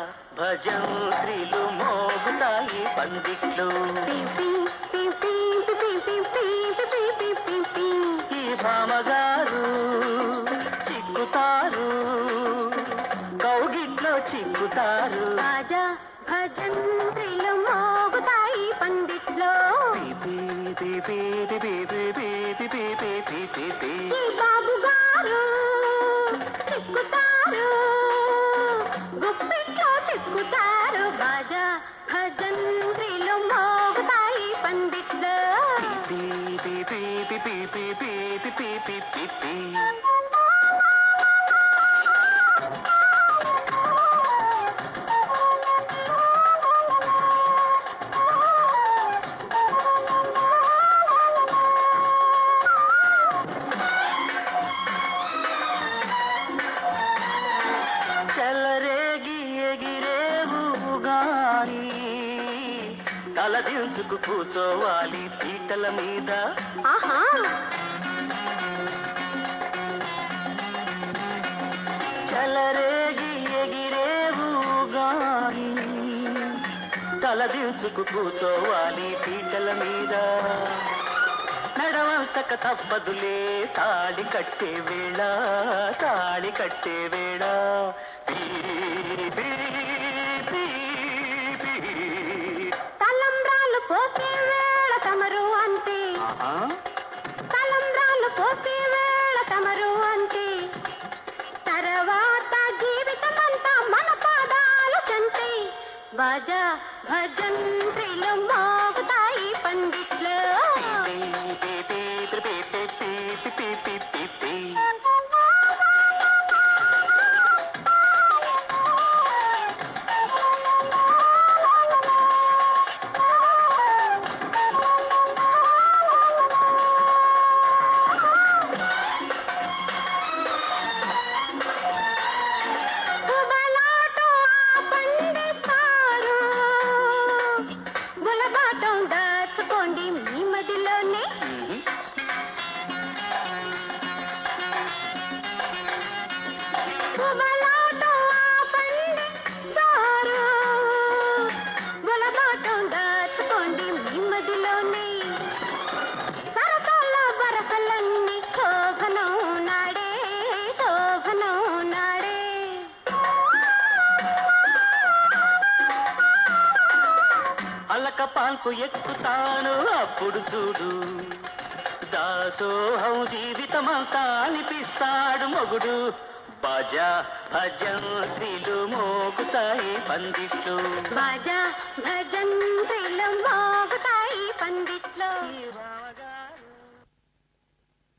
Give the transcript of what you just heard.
భజంత్రిలు మోగుతాయి పందిట్లు ఈ భామగారు చిక్కుతారు కౌగిట్లో చిక్కుతారు రాజా భజంత్రిలు మోగుతాయి పందిట్లో పీ పీ పీ పీ పీ పీ పీ పీ పీ పీ పీ పీ. ఈ బాబు గారు చిక్కుతారు గుప్పిట్లో చిక్కుతారు బాజా భజంత్రిలు మోగుతాయి పందిట్లో పీ పీ పీ పీ పీ పీ పీ పీ పీ పీ పీ పీ. చెలరేగి ఎగిరేవు గాని తలదించుకు కూర్చోవాలి పీటల మీద ఆహా చెలరేగి ఎగిరేవు గాని తలదించుకు కూర్చోవాలి పీటల మీద నడవంచక తప్పదులే తాడి కట్టే వేళ తాడి కట్టే వేళ పీ, పీ, పీ, పీ. తలంబ్రాలు పోసే వేళ తమరు అంతే ఆహా. తలంబ్రాలు పోసే వేళ తమరు అంతే తర్వాత జీవితమంతా మన పాదాలు చంతే భజ భజంత్రిలు మోగుతాయి పండిట్లు పీ, పీ, పీ, పీ, పీ, పీ, పీ, పీ, పీ, పీ, పీ. గుబలాటం పండిస్తారు గులబాటం దాచుకోండి మీ మదిలోనే మ్మ్. గుబలాటం పండిస్తారు గులబాటం దాచుకోండి మీ మదిలోనే సరసాల బరసలన్నీ శోభనం నాడే శోభనం నాడే అలక పాల్కు ఎక్కుతాను అప్పుడు చూడు దాసోహం జీవితమంతా అనిపిస్తాడు మొగుడు బాజా భజంత్రిలు మోగుతాయి పందిట్లు బాజా భజంత్రిలు మోగుతాయి